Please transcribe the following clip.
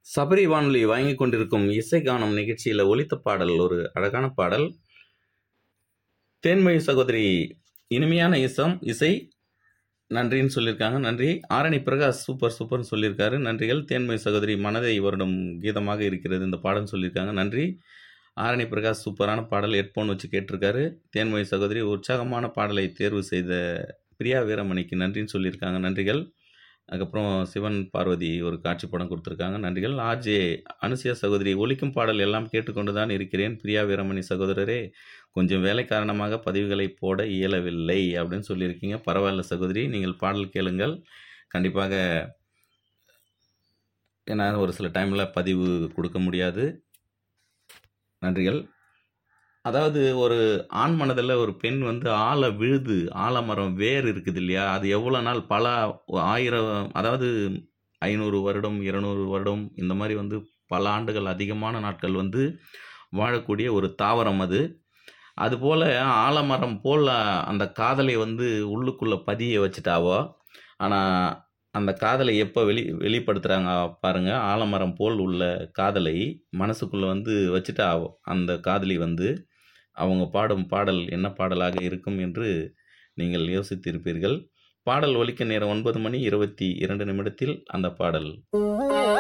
சபரி வானொலி வழங்கிக் கொண்டிருக்கும் இசை கானம் நிகழ்ச்சியில் ஒலித்த பாடல் ஒரு அழகான பாடல் தேன்மொழி சகோதரி இனிமையான இசம் இசை நன்றின்னு சொல்லியிருக்காங்க நன்றி ஆரணி பிரகாஷ் சூப்பர் சூப்பர்னு சொல்லியிருக்காரு நன்றிகள் தேன்மொழி சகோதரி மனதை வருடம் கீதமாக இருக்கிறது இந்த பாடல் சொல்லியிருக்காங்க நன்றி ஆரணி பிரகாஷ் சூப்பரான பாடல் ஹெட்ஃபோன் வச்சு கேட்டிருக்காரு தேன்மொழி சகோதரி உற்சாகமான பாடலை தேர்வு செய்த பிரியா வீரமணிக்கு நன்றின்னு சொல்லியிருக்காங்க நன்றிகள் அதுக்கப்புறம் சிவன் பார்வதி ஒரு காட்சி படம் கொடுத்துருக்காங்க நன்றிகள் ஆர்ஜே அனுசியா சகோதரி ஒலிக்கும் பாடல் எல்லாம் கேட்டுக்கொண்டு தான் இருக்கிறேன் பிரியா வீரமணி சகோதரரே கொஞ்சம் வேலை காரணமாக பதிவுகளை போட இயலவில்லை அப்படின்னு சொல்லியிருக்கீங்க பரவாயில்ல சகோதரி நீங்கள் பாடல் கேளுங்கள் கண்டிப்பாக ஏன்னா ஒரு சில டைமில் பதிவு கொடுக்க முடியாது நன்றிகள் அதாவது ஒரு ஆண் மனதில் ஒரு பெண் வந்து ஆழ விழுது ஆலமரம் வேர் இருக்குது இல்லையா அது எவ்வளோ நாள் பல ஆயிரம் அதாவது ஐநூறு வருடம் இருநூறு வருடம் இந்த மாதிரி வந்து பல ஆண்டுகள் அதிகமான நாட்கள் வந்து வாழக்கூடிய ஒரு தாவரம் அது அதுபோல் ஆலமரம் போல் அந்த காதலை வந்து உள்ளுக்குள்ளே பதிய வச்சுட்டாவோ ஆனால் அந்த காதலை எப்போ வெளி வெளிப்படுத்துகிறாங்க பாருங்கள் ஆலமரம் போல் உள்ள காதலை மனசுக்குள்ளே வந்து வச்சுட்டா அந்த காதலி வந்து அவங்க பாடும் பாடல் என்ன பாடலாக இருக்கும் என்று நீங்கள் யோசித்திருப்பீர்கள் பாடல் ஒலிக்க நேரம் ஒன்பது மணி இருபத்தி இரண்டு நிமிடத்தில் அந்த பாடல்